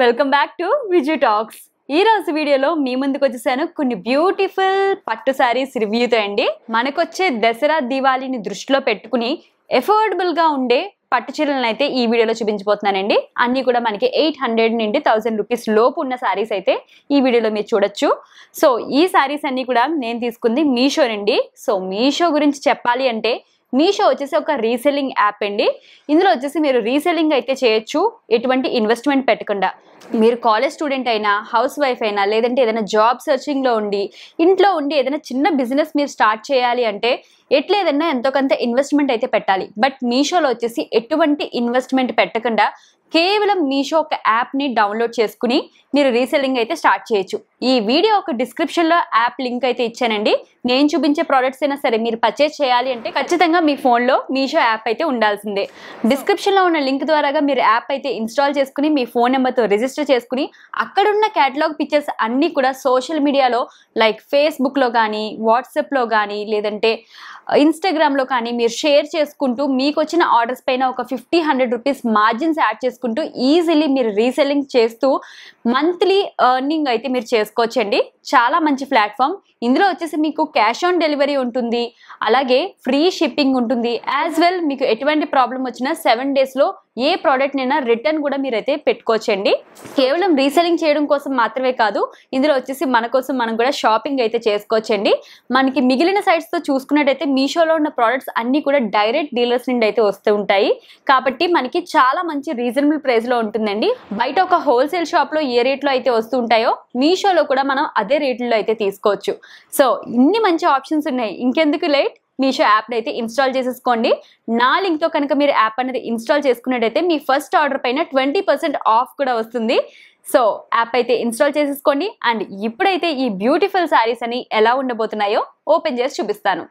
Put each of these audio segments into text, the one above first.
welcome back to Viju talks ఈ రోజు వీడియోలో మీ ముందుకు వచ్చేసాను కొన్ని బ్యూటిఫుల్ పట్టు శారీస్ రివ్యూతో అండి మనకొచ్చే దసరా దివాళీని దృష్టిలో పెట్టుకుని ఎఫోర్డబుల్ గా ఉండే పట్టు చీరలను అయితే ఈ వీడియోలో చూపించబోతున్నానండి అన్ని కూడా మనకి ఎయిట్ హండ్రెడ్ నుండి థౌసండ్ రూపీస్ లోపు ఉన్న శారీస్ అయితే ఈ వీడియోలో మీరు చూడొచ్చు సో ఈ శారీస్ అన్ని కూడా నేను తీసుకుంది మీషో నుండి సో మీషో గురించి చెప్పాలి అంటే మీషో వచ్చేసి ఒక రీసెల్లింగ్ యాప్ అండి ఇందులో వచ్చేసి మీరు రీసెల్లింగ్ అయితే చేయొచ్చు ఎటువంటి ఇన్వెస్ట్మెంట్ పెట్టకుండా మీరు కాలేజ్ స్టూడెంట్ అయినా హౌస్ వైఫ్ అయినా లేదంటే ఏదైనా జాబ్ సెర్చింగ్లో ఉండి ఇంట్లో ఉండి ఏదైనా చిన్న బిజినెస్ మీరు స్టార్ట్ చేయాలి అంటే ఎట్లా ఏదైనా ఎంతో కొంత ఇన్వెస్ట్మెంట్ అయితే పెట్టాలి బట్ మీషోలో వచ్చేసి ఎటువంటి ఇన్వెస్ట్మెంట్ పెట్టకుండా కేవలం మీషో ఒక యాప్ని డౌన్లోడ్ చేసుకుని మీరు రీసెల్లింగ్ అయితే స్టార్ట్ చేయొచ్చు ఈ వీడియో ఒక డిస్క్రిప్షన్లో యాప్ లింక్ అయితే ఇచ్చానండి నేను చూపించే ప్రోడక్ట్స్ అయినా సరే మీరు పర్చేస్ చేయాలి అంటే ఖచ్చితంగా మీ ఫోన్లో మీషో యాప్ అయితే ఉండాల్సిందే డిస్క్రిప్షన్లో ఉన్న లింక్ ద్వారాగా మీరు యాప్ అయితే ఇన్స్టాల్ చేసుకుని మీ ఫోన్ నెంబర్తో రిజిస్టర్ చేసుకుని అక్కడున్న క్యాటలాగ్ పిక్చర్స్ అన్నీ కూడా సోషల్ మీడియాలో లైక్ ఫేస్బుక్లో కానీ వాట్సాప్లో కానీ లేదంటే ఇన్స్టాగ్రామ్లో కానీ మీరు షేర్ చేసుకుంటూ మీకు వచ్చిన ఆర్డర్స్ పైన ఒక fifty hundred rupees margins add చేసుకుంటూ ఈజీలీ మీరు రీసెల్లింగ్ చేస్తూ మంత్లీ ఎర్నింగ్ అయితే మీరు చేసుకోవచ్చండి చాలా మంచి ప్లాట్ఫామ్ ఇందులో వచ్చేసి మీకు క్యాష్ ఆన్ డెలివరీ ఉంటుంది అలాగే ఫ్రీ షిప్పింగ్ ఉంటుంది యాజ్ వెల్ మీకు ఎటువంటి ప్రాబ్లం వచ్చినా సెవెన్ డేస్లో ఏ ప్రోడక్ట్ నైనా రిటర్న్ కూడా మీరైతే పెట్టుకోవచ్చండి కేవలం రీసెలింగ్ చేయడం కోసం మాత్రమే కాదు ఇందులో వచ్చేసి మన కోసం మనం కూడా షాపింగ్ అయితే చేసుకోవచ్చండి మనకి మిగిలిన సైట్స్తో చూసుకున్నట్టయితే మీషోలో ఉన్న ప్రోడక్ట్స్ అన్నీ కూడా డైరెక్ట్ డీలర్స్ నుండి అయితే వస్తూ ఉంటాయి కాబట్టి మనకి చాలా మంచి రీజనబుల్ ప్రైస్లో ఉంటుందండి బయట ఒక హోల్సేల్ షాప్లో ఏ రేట్లో అయితే వస్తూ ఉంటాయో మీషోలో కూడా మనం అదే రేట్లో అయితే తీసుకోవచ్చు సో ఇన్ని మంచి ఆప్షన్స్ ఉన్నాయి ఇంకెందుకు లేట్ మీషో యాప్ని అయితే ఇన్స్టాల్ చేసేసుకోండి నా లింక్తో కనుక మీరు యాప్ అనేది ఇన్స్టాల్ చేసుకున్నట్టయితే మీ ఫస్ట్ ఆర్డర్ పైన ట్వంటీ పర్సెంట్ ఆఫ్ కూడా వస్తుంది సో యాప్ అయితే ఇన్స్టాల్ చేసేసుకోండి అండ్ ఇప్పుడైతే ఈ బ్యూటిఫుల్ శారీస్ అని ఎలా ఉండబోతున్నాయో ఓపెన్ చేసి చూపిస్తాను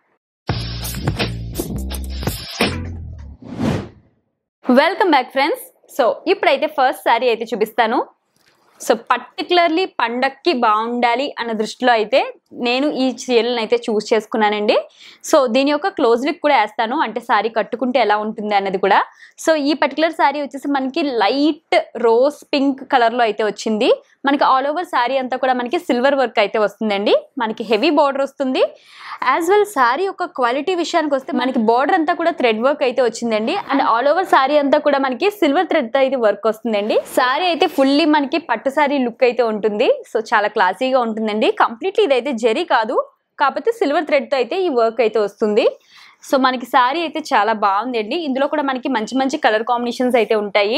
వెల్కమ్ బ్యాక్ ఫ్రెండ్స్ సో ఇప్పుడైతే ఫస్ట్ శారీ అయితే చూపిస్తాను సో పర్టికులర్లీ పండక్కి బాగుండాలి అన్న దృష్టిలో అయితే నేను ఈ చీరలను అయితే చూస్ చేసుకున్నానండి సో దీని యొక్క క్లోజ్ లుక్ కూడా వేస్తాను అంటే శారీ కట్టుకుంటే ఎలా ఉంటుంది అన్నది కూడా సో ఈ పర్టికులర్ శారీ వచ్చేసి మనకి లైట్ రోజ్ పింక్ కలర్లో అయితే వచ్చింది మనకి ఆల్ ఓవర్ శారీ అంతా కూడా మనకి సిల్వర్ వర్క్ అయితే వస్తుందండి మనకి హెవీ బార్డర్ వస్తుంది యాజ్ వెల్ శారీ యొక్క క్వాలిటీ విషయానికి వస్తే మనకి బార్డర్ అంతా కూడా థ్రెడ్ వర్క్ అయితే వచ్చిందండి అండ్ ఆల్ ఓవర్ శారీ అంతా కూడా మనకి సిల్వర్ థ్రెడ్ అయితే వర్క్ వస్తుందండి శారీ అయితే ఫుల్లీ మనకి పట్టు శారీ లుక్ అయితే ఉంటుంది సో చాలా క్లాసీగా ఉంటుందండి కంప్లీట్లీ ఇదైతే జరీ కాదు కాకపోతే సిల్వర్ థ్రెడ్తో అయితే ఈ వర్క్ అయితే వస్తుంది సో మనకి శారీ అయితే చాలా బాగుందండి ఇందులో కూడా మనకి మంచి మంచి కలర్ కాంబినేషన్స్ అయితే ఉంటాయి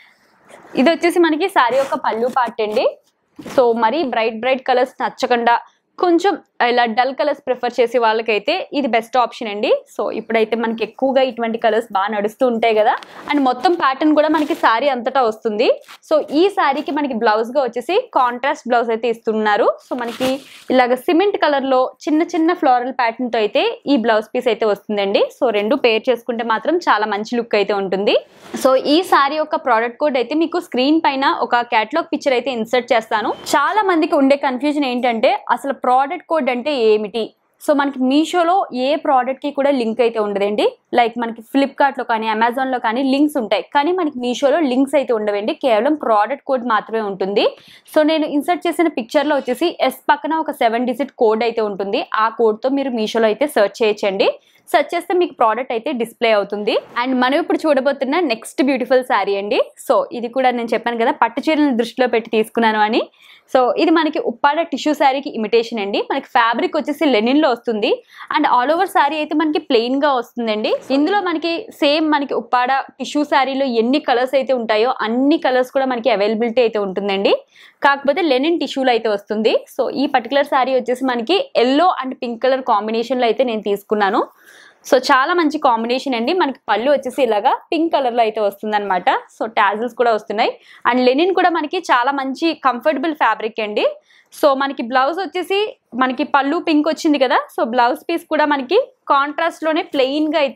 ఇది వచ్చేసి మనకి శారీ యొక్క పళ్ళు పార్ట్ అండి సో మరీ బ్రైట్ బ్రైట్ కలర్స్ నచ్చకుండా కొంచెం ఇలా డల్ కలర్స్ ప్రిఫర్ చేసే వాళ్ళకైతే ఇది బెస్ట్ ఆప్షన్ అండి సో ఇప్పుడైతే మనకి ఎక్కువగా ఇటువంటి కలర్స్ బాగా నడుస్తూ ఉంటాయి కదా అండ్ మొత్తం ప్యాటర్న్ కూడా మనకి శారీ అంతటా వస్తుంది సో ఈ శారీకి మనకి బ్లౌజ్గా వచ్చేసి కాంట్రాస్ట్ బ్లౌజ్ అయితే ఇస్తున్నారు సో మనకి ఇలాగ సిమెంట్ కలర్లో చిన్న చిన్న ఫ్లోరల్ ప్యాటర్న్తో అయితే ఈ బ్లౌజ్ పీస్ అయితే వస్తుందండి సో రెండు పేర్ చేసుకుంటే మాత్రం చాలా మంచి లుక్ అయితే ఉంటుంది సో ఈ శారీ యొక్క ప్రోడక్ట్ కోడ్ అయితే మీకు స్క్రీన్ పైన ఒక క్యాటలాగ్ పిక్చర్ అయితే ఇన్సర్ట్ చేస్తాను చాలా మందికి ఉండే కన్ఫ్యూజన్ ఏంటంటే అసలు ప్రోడక్ట్ కోడ్ అంటే ఏమిటి సో మనకి మీషోలో ఏ ప్రోడక్ట్కి కూడా లింక్ అయితే ఉండదండి లైక్ మనకి ఫ్లిప్కార్ట్లో కానీ అమెజాన్లో కానీ లింక్స్ ఉంటాయి కానీ మనకి మీషోలో లింక్స్ అయితే ఉండవండి కేవలం ప్రోడక్ట్ కోడ్ మాత్రమే ఉంటుంది సో నేను ఇన్సర్ట్ చేసిన పిక్చర్లో వచ్చేసి ఎస్ పక్కన ఒక సెవెన్ డిజిట్ కోడ్ అయితే ఉంటుంది ఆ కోడ్తో మీరు మీషోలో అయితే సెర్చ్ చేయొచ్చండి సెర్చ్ చేస్తే మీకు ప్రోడక్ట్ అయితే డిస్ప్లే అవుతుంది అండ్ మనం ఇప్పుడు చూడబోతున్న నెక్స్ట్ బ్యూటిఫుల్ శారీ అండి సో ఇది కూడా నేను చెప్పాను కదా పట్టు చీరలను దృష్టిలో పెట్టి తీసుకున్నాను అని సో ఇది మనకి ఉప్పాడ టిష్యూ శారీకి ఇమిటేషన్ అండి మనకి ఫ్యాబ్రిక్ వచ్చేసి లెనిన్లో వస్తుంది అండ్ ఆల్ ఓవర్ శారీ అయితే మనకి ప్లెయిన్గా వస్తుందండి ఇందులో మనకి సేమ్ మనకి ఉప్పాడ టిష్యూ శారీలో ఎన్ని కలర్స్ అయితే ఉంటాయో అన్ని కలర్స్ కూడా మనకి అవైలబిలిటీ అయితే ఉంటుందండి కాకపోతే లెనిన్ టిష్యూలో అయితే వస్తుంది సో ఈ పర్టికులర్ శారీ వచ్చేసి మనకి ఎల్లో అండ్ పింక్ కలర్ కాంబినేషన్లో అయితే నేను తీసుకున్నాను సో చాలా మంచి కాంబినేషన్ అండి మనకి పళ్ళు వచ్చేసి ఇలాగా పింక్ కలర్లో అయితే వస్తుంది అనమాట సో టాజిల్స్ కూడా వస్తున్నాయి అండ్ లెనిన్ కూడా మనకి చాలా మంచి కంఫర్టబుల్ ఫ్యాబ్రిక్ అండి సో మనకి బ్లౌజ్ వచ్చేసి మనకి పళ్ళు పింక్ వచ్చింది కదా సో బ్లౌజ్ పీస్ కూడా మనకి కాంట్రాస్ట్లోనే ప్లెయిన్గా అయితే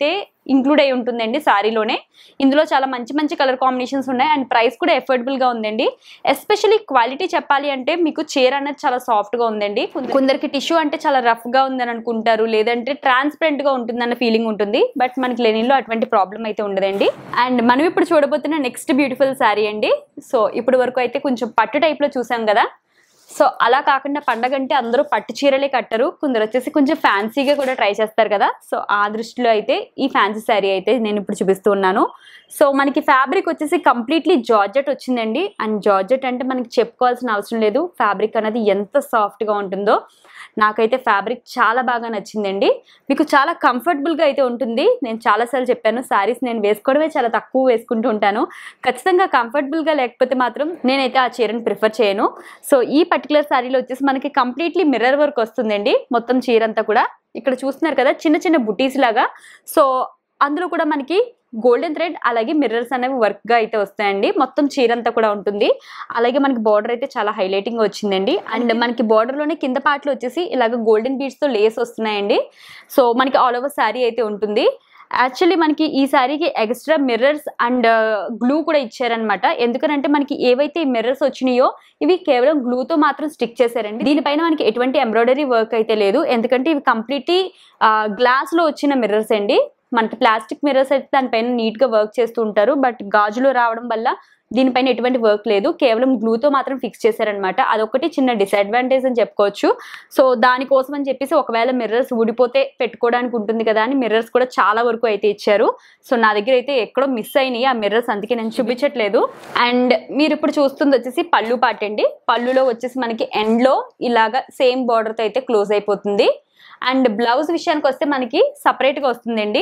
ఇంక్లూడ్ అయి ఉంటుందండి సారీలోనే ఇందులో చాలా మంచి మంచి కలర్ కాంబినేషన్స్ ఉన్నాయి అండ్ ప్రైస్ కూడా affordable గా ఉందండి ఎస్పెషల్లీ క్వాలిటీ చెప్పాలి అంటే మీకు చీర అనేది చాలా సాఫ్ట్ గా ఉందండి కొంద- కొందరికి టిష్యూ అంటే చాలా రఫ్ గా ఉందని అనుకుంటారు లేదంటే ట్రాన్స్పరెంట్ గా ఉంటుందన్న ఫీలింగ్ ఉంటుంది బట్ మనకి లెనిన్లో అటువంటి ప్రాబ్లం అయితే ఉండదండి అండ్ మనం ఇప్పుడు చూడబోతున్న నెక్స్ట్ బ్యూటిఫుల్ శారీ అండి సో ఇప్పుడు వరకు అయితే కొంచెం పట్టు type లో చూసాం కదా సో అలా కాకుండా పండగ అంటే అందరూ పట్టు చీరలే కట్టరు కొందరు వచ్చేసి కొంచెం ఫ్యాన్సీగా కూడా ట్రై చేస్తారు కదా సో ఆ దృష్టిలో అయితే ఈ ఫ్యాన్సీ శారీ అయితే నేను ఇప్పుడు చూపిస్తూ ఉన్నాను సో మనకి ఫ్యాబ్రిక్ వచ్చేసి కంప్లీట్లీ జార్జెట్ వచ్చిందండి అండ్ జార్జెట్ అంటే మనకి చెప్పుకోవాల్సిన అవసరం లేదు ఫ్యాబ్రిక్ అనేది ఎంత సాఫ్ట్గా ఉంటుందో నాకైతే ఫ్యాబ్రిక్ చాలా బాగా నచ్చిందండి మీకు చాలా కంఫర్టబుల్గా అయితే ఉంటుంది నేను చాలాసార్లు చెప్పాను శారీస్ నేను వేసుకోవడమే చాలా తక్కువ వేసుకుంటూ ఉంటాను ఖచ్చితంగా కంఫర్టబుల్గా లేకపోతే మాత్రం నేనైతే ఆ చీరను ప్రిఫర్ చేయను సో ఈ పర్టికులర్ శారీలో వచ్చేసి మనకి కంప్లీట్లీ మిర్రర్ వర్క్ వస్తుందండి మొత్తం చీర అంతా కూడా ఇక్కడ చూస్తున్నారు కదా చిన్న చిన్న బుటీస్ లాగా సో అందులో కూడా మనకి గోల్డెన్ థ్రెడ్ అలాగే మిర్రర్స్ అనేవి వర్క్గా అయితే వస్తాయండి మొత్తం చీర అంతా కూడా ఉంటుంది అలాగే మనకి బార్డర్ అయితే చాలా హైలైటింగ్ వచ్చిందండి అండ్ మనకి బార్డర్లోనే కింద పార్ట్లో వచ్చేసి ఇలాగ గోల్డెన్ బీడ్స్తో లేస్ వస్తున్నాయండి సో మనకి ఆల్ ఓవర్ శారీ అయితే ఉంటుంది యాక్చువల్లీ మనకి ఈ శారీకి ఎక్స్ట్రా మిర్రర్స్ అండ్ గ్లూ కూడా ఇచ్చారనమాట ఎందుకనంటే మనకి ఏవైతే మిర్రర్స్ వచ్చినాయో ఇవి కేవలం గ్లూతో మాత్రం స్టిక్ చేశారండి దీనిపైన మనకి ఎటువంటి ఎంబ్రాయిడరీ వర్క్ అయితే లేదు ఎందుకంటే ఇవి కంప్లీట్లీ గ్లాస్లో వచ్చిన మిర్రర్స్ అండి మనకి ప్లాస్టిక్ మిర్రర్స్ అయితే దానిపైన నీట్గా వర్క్ చేస్తూ ఉంటారు బట్ గాజులో రావడం వల్ల దీనిపైన ఎటువంటి వర్క్ లేదు కేవలం గ్లూతో మాత్రం ఫిక్స్ చేశారనమాట అదొకటి చిన్న డిసడ్వాంటేజ్ అని చెప్పుకోవచ్చు సో దానికోసం అని చెప్పేసి ఒకవేళ మిర్రర్స్ ఊడిపోతే పెట్టుకోవడానికి ఉంటుంది కదా అని మిర్రర్స్ కూడా చాలా వరకు అయితే ఇచ్చారు సో నా దగ్గర అయితే ఎక్కడో మిస్ అయినాయి ఆ మిర్రర్స్ అందుకే నేను చూపించట్లేదు అండ్ మీరు ఇప్పుడు చూస్తుంది వచ్చేసి పళ్ళు పాట అండి పళ్ళులో వచ్చేసి మనకి ఎండ్లో ఇలాగా సేమ్ బార్డర్తో అయితే క్లోజ్ అయిపోతుంది అండ్ బ్లౌజ్ విషయానికి వస్తే మనకి సపరేట్గా వస్తుందండి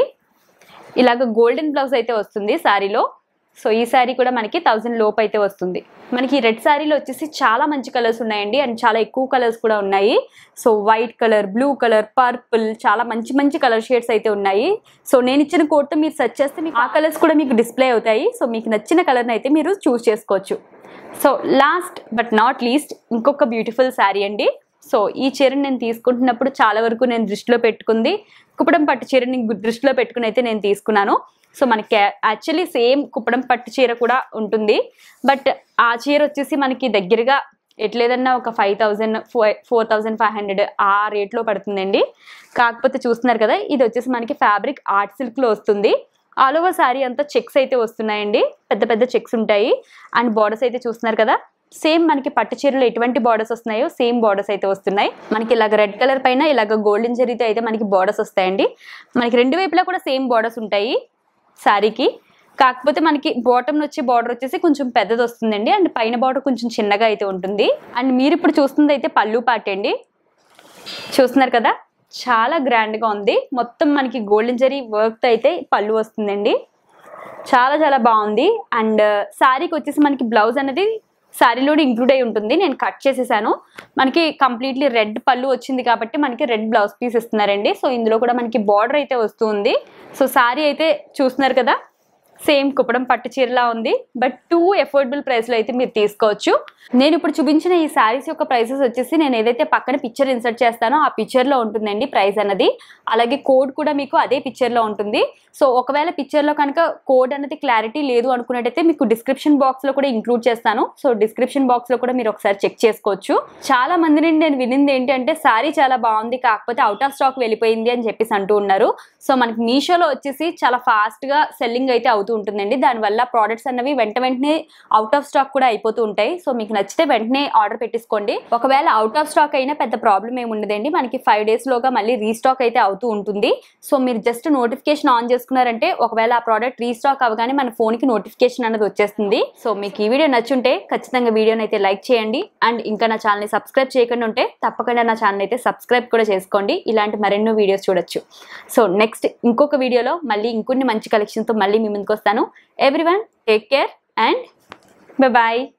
ఇలాగ గోల్డెన్ బ్లౌజ్ అయితే వస్తుంది శారీలో సో ఈ శారీ కూడా మనకి థౌజండ్ లోపు అయితే వస్తుంది మనకి రెడ్ శారీలో వచ్చేసి చాలా మంచి కలర్స్ ఉన్నాయండి అండ్ చాలా ఎక్కువ కలర్స్ కూడా ఉన్నాయి so white colour blue colour purple చాలా మంచి మంచి కలర్ షేడ్స్ అయితే ఉన్నాయి సో నేను ఇచ్చిన కోడ్తో మీరు సెర్చ్ చేస్తే మీకు ఆ కలర్స్ కూడా మీకు డిస్ప్లే అవుతాయి సో మీకు నచ్చిన కలర్ని అయితే మీరు చూస్ చేసుకోవచ్చు so last but not least ఇంకొక బ్యూటిఫుల్ శారీ అండి సో ఈ చీరని నేను తీసుకుంటున్నప్పుడు చాలా వరకు నేను దృష్టిలో పెట్టుకుంది కుప్పడం పట్టు చీరని గు- దృష్టిలో పెట్టుకుని అయితే నేను తీసుకున్నాను సో మనకి యాక్చువల్లీ సేమ్ కుప్పడం పట్టు చీర కూడా ఉంటుంది బట్ ఆ చీర వచ్చేసి మనకి దగ్గరగా ఎట్లేదన్నా ఒక five thousand four thousand five hundred ఆ రేట్లో పడుతుందండి కాకపోతే చూస్తున్నారు కదా ఇది వచ్చేసి మనకి ఫ్యాబ్రిక్ ఆర్ట్ సిల్క్లో వస్తుంది ఆల్ ఓవర్ శారీ అంతా చెక్స్ అయితే వస్తున్నాయండి పెద్ద పెద్ద చెక్స్ ఉంటాయి అండ్ బార్డర్స్ అయితే చూస్తున్నారు కదా సేమ్ మనకి పట్టు చీరలో ఎటువంటి బార్డర్స్ వస్తున్నాయో సేమ్ బార్డర్స్ అయితే వస్తున్నాయి మనకి ఇలాగ రెడ్ కలర్ పైన ఇలాగ గోల్డెన్ జరీతో అయితే మనకి బార్డర్స్ వస్తాయండి మనకి రెండు వైపులా కూడా సేమ్ బార్డర్స్ ఉంటాయి శారీకి కాకపోతే మనకి బాటమ్ వచ్చే బార్డర్ వచ్చేసి కొంచెం పెద్దది వస్తుందండి అండ్ పైన బార్డర్ కొంచెం చిన్నగా అయితే ఉంటుంది అండ్ మీరు ఇప్పుడు చూస్తుంది అయితే పళ్ళు పాట అండి చూస్తున్నారు కదా చాలా గ్రాండ్గా ఉంది మొత్తం మనకి గోల్డెన్ జరీ వర్క్తో అయితే పళ్ళు వస్తుందండి చాలా చాలా బాగుంది అండ్ శారీకి వచ్చేసి మనకి బ్లౌజ్ అనేది శారీలోనే ఇంక్లూడ్ అయి ఉంటుంది నేను కట్ చేసేసాను మనకి కంప్లీట్లీ రెడ్ పళ్ళు వచ్చింది కాబట్టి మనకి రెడ్ బ్లౌజ్ పీస్ ఇస్తున్నారండి సో ఇందులో కూడా మనకి బార్డర్ అయితే వస్తుంది సో శారీ అయితే చూస్తున్నారు కదా సేమ్ కుప్పడం పట్టు చీరలా ఉంది బట్ టూ ఎఫోర్డబుల్ ప్రైస్లో అయితే మీరు తీసుకోవచ్చు నేను ఇప్పుడు చూపించిన ఈ శారీస్ యొక్క ప్రైసెస్ వచ్చేసి నేను ఏదైతే పక్కన పిక్చర్ ఇన్సర్ట్ చేస్తానో ఆ పిక్చర్లో ఉంటుందండి ప్రైస్ అన్నది అలాగే కోడ్ కూడా మీకు అదే పిక్చర్లో ఉంటుంది సో ఒకవేళ పిక్చర్లో కనుక కోడ్ అనేది క్లారిటీ లేదు అనుకున్నట్టయితే మీకు డిస్క్రిప్షన్ బాక్స్లో కూడా ఇంక్లూడ్ చేస్తాను సో డిస్క్రిప్షన్ బాక్స్లో కూడా మీరు ఒకసారి చెక్ చేసుకోవచ్చు చాలా మంది నుండి నేను వినింది ఏంటి అంటే శారీ చాలా బాగుంది కాకపోతే అవుట్ ఆఫ్ స్టాక్ వెళ్ళిపోయింది అని చెప్పేసి అంటూ ఉన్నారు సో మనకి మీషోలో వచ్చేసి చాలా ఫాస్ట్గా సెల్లింగ్ అయితే అవుతూ ఉంటుందండి దానివల్ల ప్రోడక్ట్స్ అన్నవి వెంట వెంటనే అవుట్ ఆఫ్ స్టాక్ కూడా అయిపోతూ ఉంటాయి సో మీకు నచ్చితే వెంటనే ఆర్డర్ పెట్టేసుకోండి ఒకవేళ అవుట్ ఆఫ్ స్టాక్ అయినా పెద్ద ప్రాబ్లం ఏమి ఉండదండి మనకి ఫైవ్ డేస్ లోగా మళ్ళీ రీస్టాక్ అయితే అవుతూ ఉంటుంది సో మీరు జస్ట్ నోటిఫికేషన్ ఆన్ చేసుకున్నారంటే ఒకవేళ ఆ ప్రోడక్ట్ రీస్టాక్ అవగానే మన ఫోన్ కి నోటిఫికేషన్ అనేది వచ్చేస్తుంది సో మీకు ఈ వీడియో నచ్చుంటే ఖచ్చితంగా వీడియోని అయితే లైక్ చేయండి అండ్ ఇంకా నా ఛానల్ని సబ్స్క్రైబ్ చేయకుండా ఉంటే తప్పకుండా నా ఛానల్ అయితే సబ్స్క్రైబ్ కూడా చేసుకోండి ఇలాంటి మరెన్నో వీడియోస్ చూడొచ్చు సో నెక్స్ట్ ఇంకొక వీడియోలో మళ్ళీ ఇంకొన్ని మంచి కలెక్షన్తో మళ్ళీ మీ ముందుకు వస్తాను everyone take care and bye